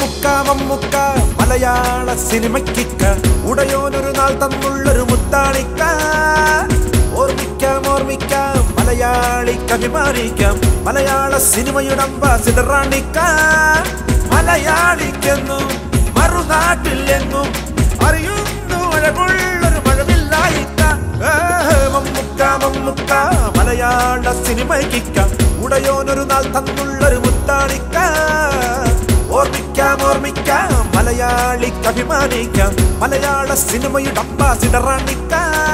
മമ്മുക്ക മമ്മുക്ക മലയാള സിനിമയ്ക്കിക്ക ഉടയോനൊരു നാൾ തന്നുള്ളൊരു മുത്താണിക്ക ഓർമ്മിക്കാം ഓർമ്മിക്കാം മലയാളിക്ക് അഭിമാനിക്കാം മലയാള സിനിമയുടെ അംബാസിഡറാണിക്ക മലയാളിക്കെന്നും മറുനാട്ടിൽ എങ്ങും അറിയുന്നു അഴകുള്ളൊരു മഴവില്ലായിക്ക ഏ, മമ്മുക്ക മമ്മുക്ക മലയാള സിനിമയ്ക്കിക്ക ഉടയോനൊരു നാൾ തന്നുള്ളൊരു മുത്താണിക്ക ഓർമ്മിക്കാം ഓർമ്മിക്കാം മലയാളിക്ക് അഭിമാനിക്കാം മലയാള സിനിമയുടെ അംബാസിഡറാണിക്ക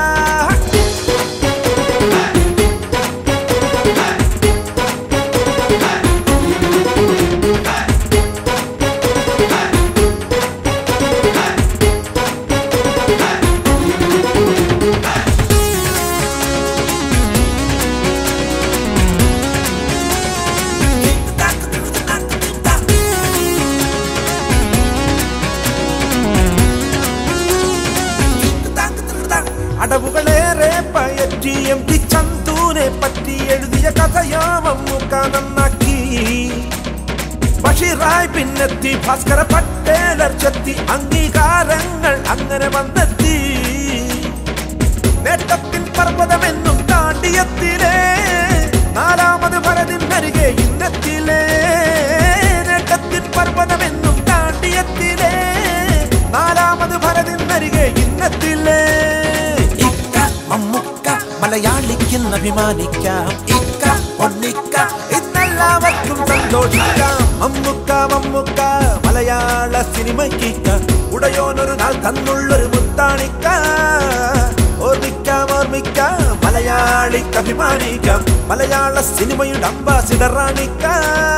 അടവുകളേറെ പയറ്റി എം ടി ചന്തൂനെ പറ്റി എഴുതിയ കഥയാമമ്മൂക്ക നന്നാക്കി ബഷീറായി പിന്നെത്തി ഭാസ്കര പട്ടേലർ ചെത്തി അംഗീകാരങ്ങൾ അങ്ങനെ വന്നെത്തി നേട്ടത്തിൻ പർവ്വതമെന്നും താണ്ടിയത്തിലേ നാലാമത് ഭരതിനരികെ ഇന്നത്തിലേ നേട്ടത്തിൻ പർവ്വതമെന്നും താണ്ടിയത്തിലേ നാലാമത് ഭരതിനരികെ ഇന്നത്തിലേ ഇക്ക മമ്മുക്ക മലയാളിക്കെന്ന് അഭിമാനിക്കാം ഇക്ക ഒന്നിക്ക ഇന്നെല്ലാവർക്കും സന്തോഷിക്കാം മമ്മുക്ക മമ്മുക്ക മലയാള സിനിമയ്ക്കിക്ക ഉടയോനൊരു നാൾ തന്നുള്ളൊരു മുത്താണിക്ക ഓർമ്മിക്കാം ഓർമ്മിക്കാം മലയാളിക്ക് അഭിമാനിക്കാം മലയാള സിനിമയുടെ അംബാസിഡറാണിക്ക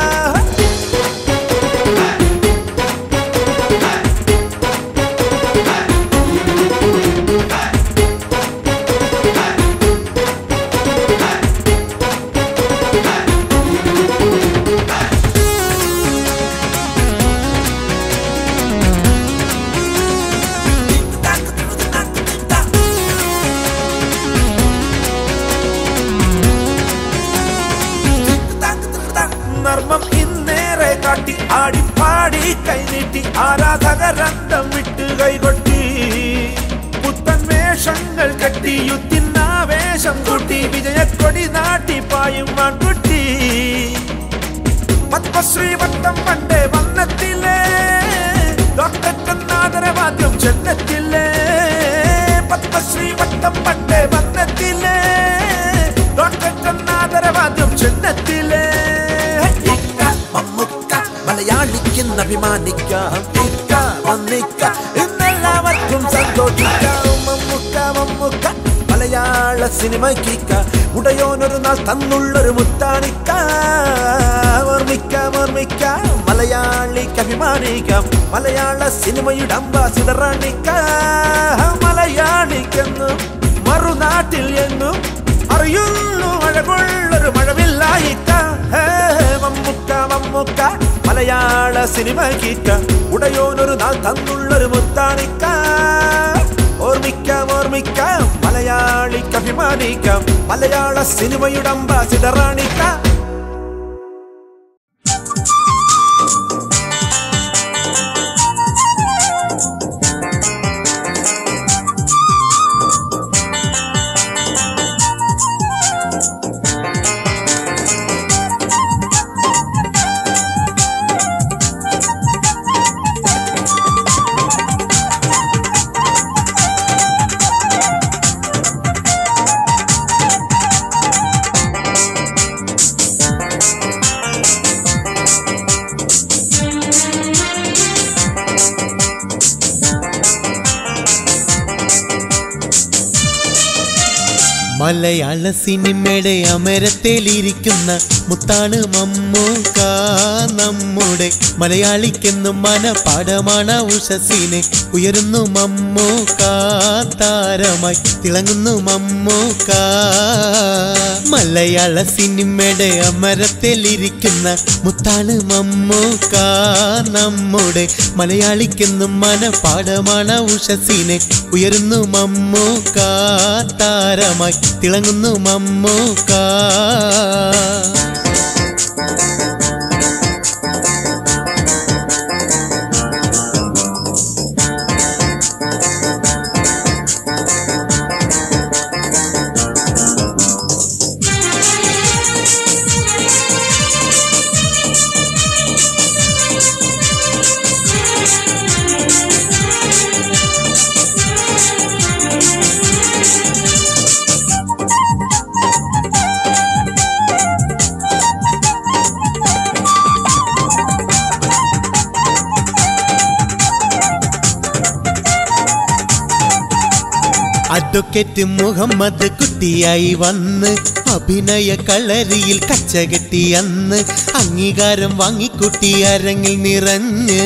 നർമ്മം ഇന്നേറെ കാട്ടി ആടിപ്പാടി കൈനീട്ടി ആരാധകരന്തം വിട്ട് കൈകൊട്ടി പുത്തൻ വേഷങ്ങൾ കെട്ടി യുദ്ധിനാവേശം കൂട്ടി വിജയക്കൊടി നാട്ടി പായും മാൻകുട്ടി പത്മശ്രീ വട്ടം പണ്ടേ വന്നത്തില്ലേ ഡോക്ടർ കന്നാദരവാദ്യം ചെന്നത്തില്ലേ പത്മശ്രീ വട്ടം പണ്ടേ വന്നത്തില്ലേ ഡോക്ടർ കന്നാദരവാദ്യം ചെന്നത്തില്ലേ ഇക്ക മമ്മുക്ക മലയാളിക്കെന്ന് അഭിമാനിക്കാം ഇക്ക വന്നിക്ക ഇന്നെല്ലാവർക്കും സന്തോഷിക്കാം മമ്മുക്ക മമ്മുക്ക മലയാള സിനിമയ്ക്കിക്ക ഉടയോനൊരു നാൾ തന്നുള്ളൊരു മുത്താണിക്ക ഓർമ്മിക്കാം ഓർമ്മിക്കാം മലയാളിക്ക് അഭിമാനിക്കാം മലയാള സിനിമയുടെ അംബാസിഡറാണിക്ക മലയാളിക്കെന്നും മറുനാട്ടിൽ എങ്ങും അറിയുന്നു മഴകൊള്ളൊരു മഴവില്ലായിക്ക ഹേ, മമ്മുക്ക മമ്മുക്ക മലയാള സിനിമയ്ക്കിക്ക ഉടയോനൊരു നാൾ തന്നുള്ളൊരു മുത്താണിക്ക ഓർമ്മിക്കാം ഓർമ്മിക്കാം മലയാളിക്ക് അഭിമാനിക്കാം മലയാള സിനിമയുടെ അംബാസിഡറാണിക്ക മലയാള സിനിമയുടെ അമരത്തേലിരിക്കുന്ന മുത്താണ് മമ്മൂക്ക നമ്മുടെ മലയാളിക്കെന്നും മനപാഠമാണ് ഉഷസിനെ ഉയരുന്നു മമ്മൂക്ക താരമായി തിളങ്ങുന്നു മമ്മൂക്ക മലയാള സിനിമയുടെ അമരത്തേലിരിക്കുന്ന മുത്താണ് മമ്മൂക്ക നമ്മുടെ മലയാളിക്കെന്നും മനപാഠമാണ് ഉഷസിനെ ഉയരുന്നു മമ്മൂക്ക താരമായി തിളങ്ങുന്നു മമ്മൂക്ക അഡ്വക്കേറ്റ് മുഹമ്മദ് കുട്ടിയായി വന്ന് അഭിനയ കളരിയിൽ കച്ചകെട്ടി അന്ന് അംഗീകാരം വാങ്ങിക്കുട്ടി അരങ്ങിൽ നിറഞ്ഞ്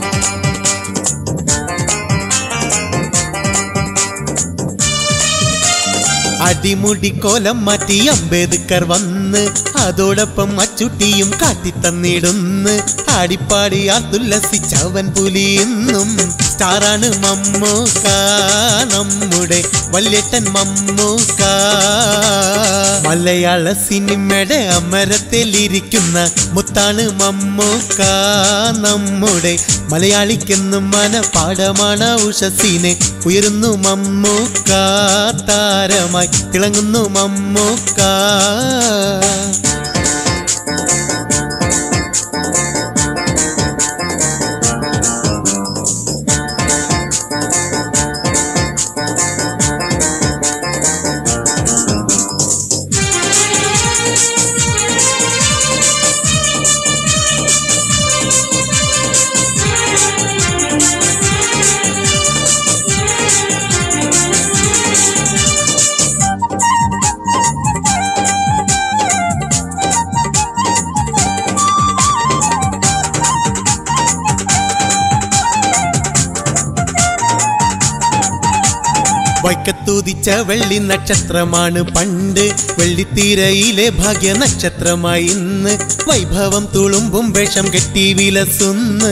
അടിമുടി കോലം മാറ്റി അംബേദ്കർ വന്ന് അതോടൊപ്പം അച്ചുട്ടിയും കാട്ടിത്തന്നിടുന്ന് ആടിപ്പാടി ആത്തുല്ലസിച്ചവൻ പുലിയെന്നും സ്റ്റാറാണ് മമ്മൂക്ക നമ്മുടെ വല്യേട്ടൻ മമ്മൂക്ക മലയാള സിനിമയുടെ അമരത്തിലിരിക്കുന്ന മുത്താണ് മമ്മൂക്ക നമ്മുടെ മലയാളിക്കെന്നും മനപാഠമാണ് ഉഷസിനെ ഉയരുന്നു മമ്മൂക്ക താരമായി തിളങ്ങുന്നു മമ്മൂക്ക വൈക്കത്തൂതിച്ച വെള്ളി നക്ഷത്രമാണ് പണ്ട് വെള്ളിത്തീരയിലെ ഭാഗ്യ നക്ഷത്രമായി ഇന്ന് വൈഭവം തുളുമ്പും വേഷം കെട്ടി വിലസുന്ന്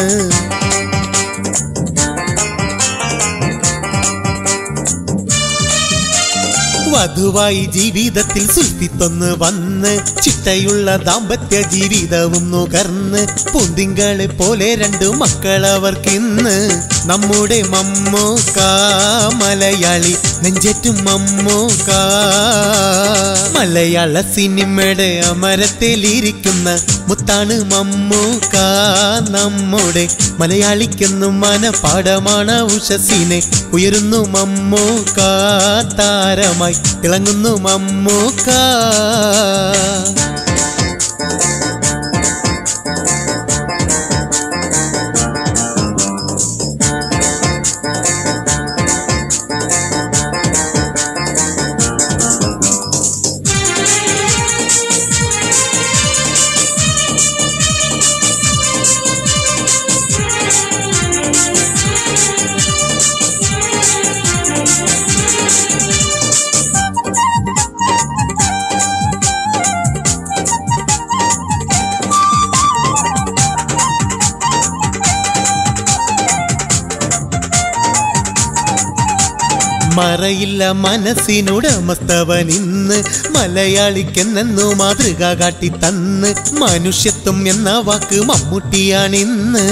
വധുവായി ജീവിതത്തിൽ സുൽപ്പിത്തൊന്ന് വന്ന് ചിട്ടയുള്ള ദാമ്പത്യ ജീവിതവും നുകർന്ന് പൂന്തിങ്കളെ പോലെ രണ്ടു മക്കളവർക്കിന്ന് നമ്മുടെ മമ്മൂക്ക മലയാളി നെഞ്ചേറ്റും മമ്മൂക്ക മലയാള സിനിമയുടെ അമരത്തിലിരിക്കുന്ന മുത്താണ് മമ്മൂക്ക നമ്മുടെ മലയാളിക്കെന്നും മനപാഠമാണ് ഉഷസിനെ ഉയരുന്നു മമ്മൂക്ക താരമായി തിളങ്ങുന്നു മമ്മൂക്ക മറയില്ല മനസ്സിനുടമസ്തവൻ ഇന്ന് മലയാളിക്കെന്നു മാതൃക കാട്ടി തന്ന് മനുഷ്യത്വം എന്ന വാക്ക് മമ്മൂട്ടിയാണിന്ന്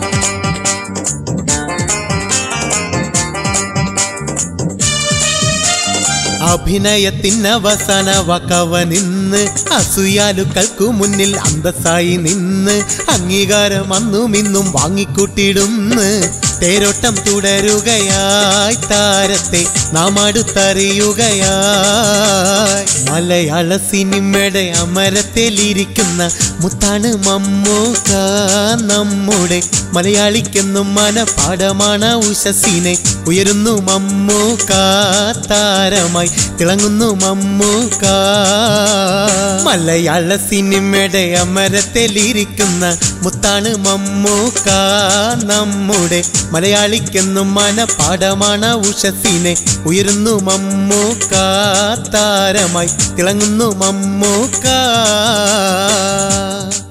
അഭിനയത്തിന് അവസാന വാക്കവൻ ഇന്ന് അസൂയാലുക്കൾക്കു മുന്നിൽ അന്തസ്സായി നിന്ന് അംഗീകാരം അന്നും ഇന്നും വാങ്ങിക്കൂട്ടിടുന്ന് തേരോട്ടം തുടരുകയായി താരത്തെ നാം അടുത്തറിയുകയായി മലയാള സിനിമയുടെ അമരത്തിലിരിക്കുന്ന മുത്താണ് മമ്മൂക്ക നമ്മുടെ മലയാളിക്കെന്നും മനപാഠമാണ് ഉഷസിനെ ഉയരുന്നു മമ്മൂക്ക താരമായി തിളങ്ങുന്നു മമ്മൂക്ക മലയാള സിനിമയുടെ അമരത്തിലിരിക്കുന്ന മുത്താണ് മമ്മൂക്ക നമ്മുടെ മലയാളിക്കെന്നും മനപാഠമാണ് ഉഷസിനെ ഉയരുന്നു മമ്മൂക്ക താരമായി തിളങ്ങുന്നു മമ്മൂക്ക